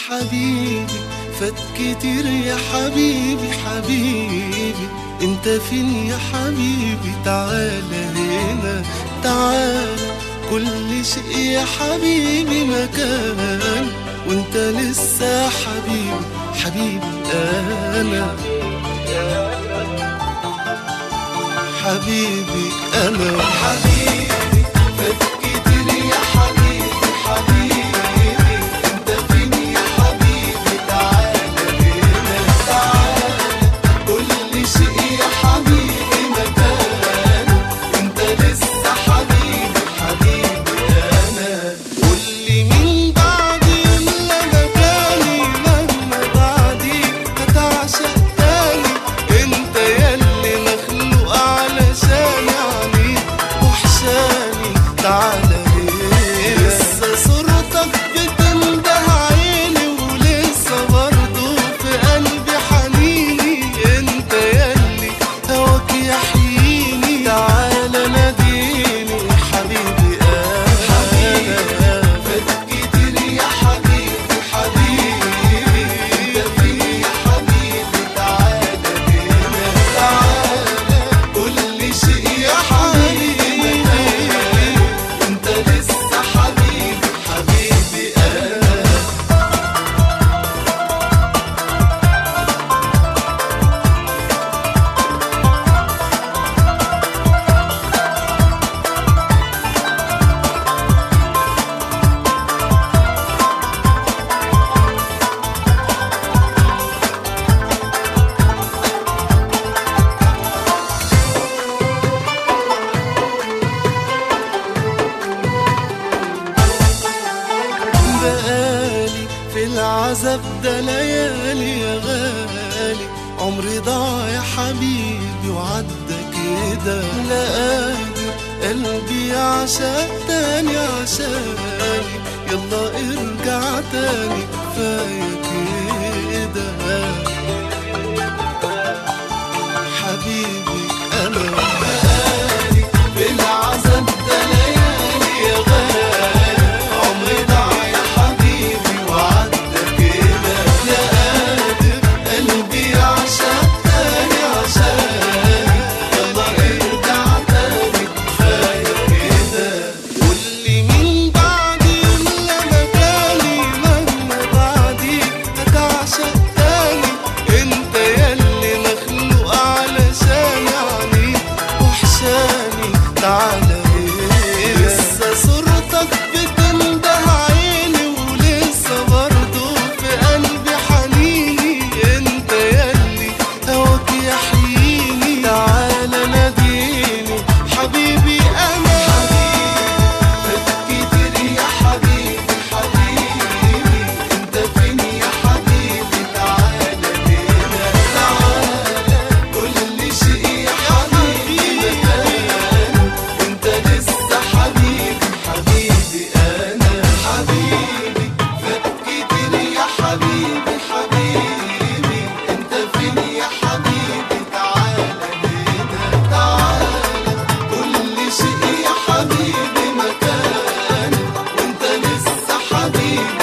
حبيبي فات كتير يا حبيبي حبيبي انت فين يا حبيبي تعالى هنا تعالى كل شيء يا حبيبي مكان وانت لسه حبيبي حبيبي انا حبيبي انا حبيبي فات كتير يا حبيبي حبيبي انت فين يا حبيبي تعالى هنا تعالى كل شيء يا حبيبي مكان وانت لسه حبيبي حبيبي انا قولي مين بعدي ولا مكاني مهما بعدي هتعشق تاني انت ياللي مخلوق علشاني عليك وحشاني تعالى هنا لسه صورتك بتنده عيني ولسه برضه في قلبي حنيني انت ياللي هواك يحييني تعالى ناديني حبيبي انا فات كتير يا حبيبي حبيبي انت فين يا حبيبي تعالى هنا تعالى كل شيء يا حبيبي مكان وانت لسه حبيبي حبيبي انا بقالي في العذاب ده ليالي يا غالي عمري ضاع يا حبيبي وعدى كده لا قادر قلبي عشاق تاني عشاني يلا ارجع تاني كفاية كده حبيبي انا بقالي في العذاب ده ليالي يا غالي عمري ضاع يا حبيبي وعدى كده لا قادر قلبي عشاق تاني عشاني يلا ارجع تاني كفايه كده قولي مين بعدي ولا مكاني مهما بعدي هتعشق تاني انت ياللي مخلوق علشاني عليك وحشاني تعالى هنا لسه صورتك بتنده عيني ولسه برضه في قلبي حنيني انت ياللي هواك يحييني تعالى ناديني حبيبي انا فات كتير يا حبيبي حبيبي انت فين يا حبيبي تعالى هنا تعالى كل شيء يا حبيبي مكان وانت لسه حبيبي حبيبي انا حبيبي فات كتير يا حبيبي حبيبي انت فين يا حبيبي تعالى هنا تعالى كل شيء يا حبيبي مكان وانت لسه حبيبي